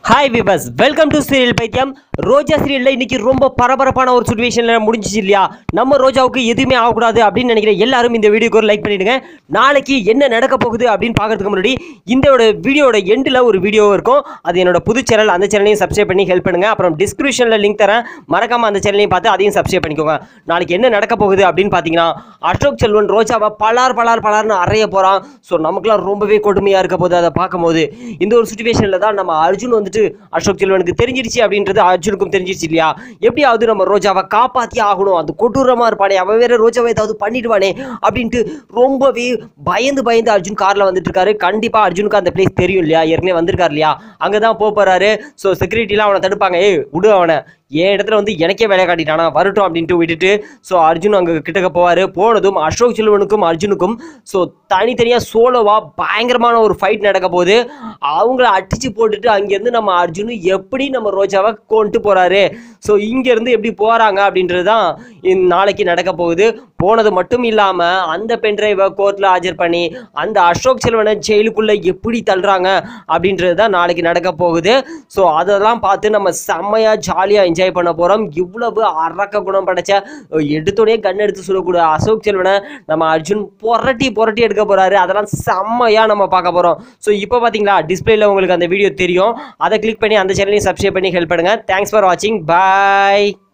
hi viewers welcome to serial பைத்தியம் ரோஜா சீரியல்ல இன்னைக்கு ரொம்ப பரபரப்பான ஒரு சுச்சுவேஷன்ல முடிஞ்சிச்சு இல்லையா நம்ம ரோஜாவுக்கு எதுவுமே ஆகக்கூடாது அப்படின்னு நினைக்கிற எல்லாரும் இந்த வீடியோக்கு ஒரு லைக் பண்ணிடுங்க நாளைக்கு என்ன நடக்க போகுது அப்படின்னு பார்க்கறதுக்கு முன்னாடி இந்த வீடியோட எண்டில் ஒரு வீடியோ இருக்கும் அது என்னோட புது சேனல் அந்த சேனலையும் சப்ஸ்கிரைப் பண்ணி ஹெல்ப் பண்ணுங்க அப்புறம் டிஸ்கிரிப்ஷன்ல லிங்க் தரேன் மறக்காம அந்த சேனலையும் பார்த்து அதையும் சப்ஸ்கிரைப் பண்ணிக்கோங்க நாளைக்கு என்ன நடக்க போகுது அப்படின்னு பார்த்தீங்கன்னா அசோக் செல்வன் ரோஜாவை பலார் பலார் பலார்னு அறைய போறான் ஸோ நமக்குலாம் ரொம்பவே கொடுமையா இருக்க போது அதை பார்க்கும்போது இந்த ஒரு சுச்சுவேஷன்ல தான் நம்ம அர்ஜுன் வந்துட்டு அசோக் செல்வனுக்கு தெரிஞ்சிருச்சு அப்படின்றது அர்ஜுனுக்கும் தெரிஞ்சிருச்சு இல்லையா எப்படியாவது நம்ம ரோஜாவை காப்பாத்தி ஆகணும் அது கொடூரமா இருப்பானே அவன் வேற ரோஜாவை ஏதாவது பண்ணிடுவானே அப்படின்ட்டு ரொம்பவே பயந்து பயந்து அர்ஜுன் கார்ல வந்துட்டு இருக்காரு கண்டிப்பா அர்ஜுனுக்கு அந்த பிளேஸ் தெரியும் இல்லையா ஏற்கனவே வந்திருக்காரு இல்லையா அங்கதான் போக போறாரு ஸோ செக்யூரிட்டிலாம் அவனை தடுப்பாங்க ஏய் விடு அவனை என் இடத்துல வந்து எனக்கே வேலை காட்டிட்டானா வரட்டும் அப்படின்ட்டு விட்டுட்டு ஸோ அர்ஜுன் அங்கே கிட்டக்க போவார் போனதும் அசோக் செல்வனுக்கும் அர்ஜுனுக்கும் ஸோ தனித்தனியாக சோலோவா பயங்கரமான ஒரு ஃபைட் நடக்க போகுது அவங்கள அடிச்சு போட்டுட்டு அங்கேருந்து நம்ம அர்ஜுன் எப்படி நம்ம ரோஜாவை கொண்டு போகிறாரு ஸோ இங்கேருந்து எப்படி போகிறாங்க அப்படின்றது தான் இந்த நாளைக்கு நடக்க போகுது போனது மட்டும் இல்லாமல் அந்த பென்ட்ரைவை கோர்ட்டில் ஆஜர் பண்ணி அந்த அசோக் செல்வனை ஜெயிலுக்குள்ளே எப்படி தள்ளுறாங்க அப்படின்றது தான் நாளைக்கு நடக்க போகுது ஸோ அதெல்லாம் பார்த்து நம்ம செம்மையாக ஜாலியாக என்ஜாய் பண்ண போகிறோம் இவ்வளவு அரக்க குணம் படைச்ச எடுத்தோடனே கண் எடுத்து சொல்லக்கூடிய அசோக் செல்வனை நம்ம அர்ஜுன் புரட்டி புரட்டி எடுக்க போகிறாரு அதெல்லாம் செம்மையாக நம்ம பார்க்க போகிறோம் ஸோ இப்போ பார்த்தீங்களா டிஸ்பிளேல உங்களுக்கு அந்த வீடியோ தெரியும் அதை கிளிக் பண்ணி அந்த சேனலையும் சப்ஸ்கிரைப் பண்ணி ஹெல்ப் பண்ணுங்கள் தேங்க்ஸ் ஃபார் வாட்சிங் பாய்